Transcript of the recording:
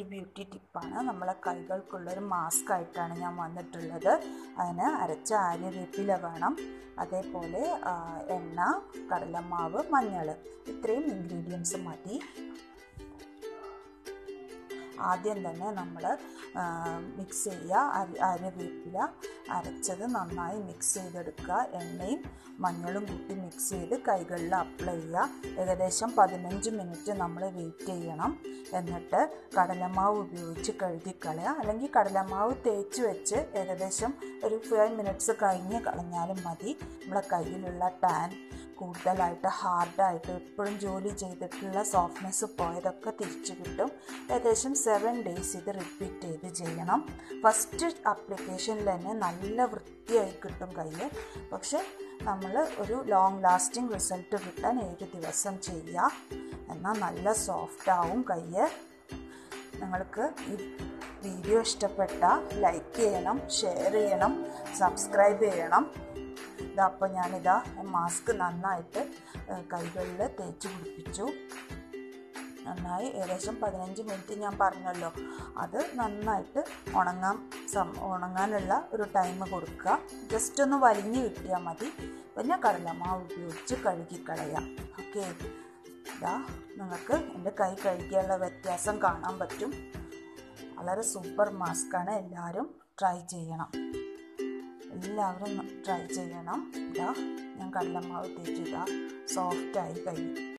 ഒരു ബ്യൂട്ടി ടിപ്പാണ് നമ്മളെ കൈകൾക്കുള്ളൊരു മാസ്ക് ആയിട്ടാണ് ഞാൻ വന്നിട്ടുള്ളത് അതിന് അരച്ച ആര്യവേപ്പില വേണം അതേപോലെ ആ, എണ്ണ കടലമാവ് മഞ്ഞൾ ഇത്രയും ഇൻഗ്രീഡിയൻസ് മതി ആദ്യം തന്നെ നമ്മൾ മിക്സ് ചെയ്യുക അരി അരവേപ്പില അരച്ചത് നന്നായി മിക്സ് ചെയ്തെടുക്കുക എണ്ണയും മഞ്ഞളും കൂട്ടി മിക്സ് ചെയ്ത് കൈകളിൽ അപ്ലൈ ചെയ്യുക ഏകദേശം പതിനഞ്ച് മിനിറ്റ് നമ്മൾ വെയിറ്റ് ചെയ്യണം എന്നിട്ട് കടലമാവ് ഉപയോഗിച്ച് കഴുകിക്കളയുക അല്ലെങ്കിൽ കടലമാവ് തേച്ച് വെച്ച് ഏകദേശം ഒരു ഫൈവ് മിനിറ്റ്സ് കഴിഞ്ഞ് കളഞ്ഞാലും മതി നമ്മളെ കയ്യിലുള്ള ടാൻ കൂടുതലായിട്ട് ഹാർഡായിട്ട് എപ്പോഴും ജോലി ചെയ്തിട്ടുള്ള സോഫ്റ്റ്നെസ് പോയതൊക്കെ തിരിച്ചു കിട്ടും ഏകദേശം സെവൻ ഡേയ്സ് ഇത് റിപ്പീറ്റ് ചെയ്ത് ചെയ്യണം ഫസ്റ്റ് അപ്ലിക്കേഷനിൽ തന്നെ നല്ല വൃത്തിയായി കിട്ടും കയ്യിൽ പക്ഷെ നമ്മൾ ഒരു ലോങ് ലാസ്റ്റിംഗ് റിസൾട്ട് കിട്ടാൻ ഏഴ് ദിവസം ചെയ്യുക എന്നാൽ നല്ല സോഫ്റ്റ് ആവും കയ്യ് നിങ്ങൾക്ക് ഈ വീഡിയോ ഇഷ്ടപ്പെട്ടാൽ ലൈക്ക് ചെയ്യണം ഷെയർ ചെയ്യണം സബ്സ്ക്രൈബ് ചെയ്യണം ഇതാ അപ്പോൾ ഞാനിതാ മാസ്ക് നന്നായിട്ട് കൈകളിൽ തേച്ച് പിടിപ്പിച്ചു നന്നായി ഏകദേശം പതിനഞ്ച് മിനിറ്റ് ഞാൻ പറഞ്ഞല്ലോ അത് നന്നായിട്ട് ഉണങ്ങാൻ സം ഉണങ്ങാനുള്ള ഒരു ടൈം കൊടുക്കുക ജസ്റ്റ് ഒന്ന് വലിഞ്ഞ് കിട്ടിയാൽ മതി പിന്നെ കടലമാവ് ഉപയോഗിച്ച് കഴുകിക്കളയാം ഓക്കെ ഇതാ നിങ്ങൾക്ക് എൻ്റെ കൈ കഴുകിയുള്ള വ്യത്യാസം കാണാൻ പറ്റും വളരെ സൂപ്പർ മാസ്കാണ് എല്ലാവരും ട്രൈ ചെയ്യണം എല്ലാവരും ട്രൈ ചെയ്യണം ഇതാ ഞാൻ കടലമാവ് തേച്ചിതാ സോഫ്റ്റായി കൈ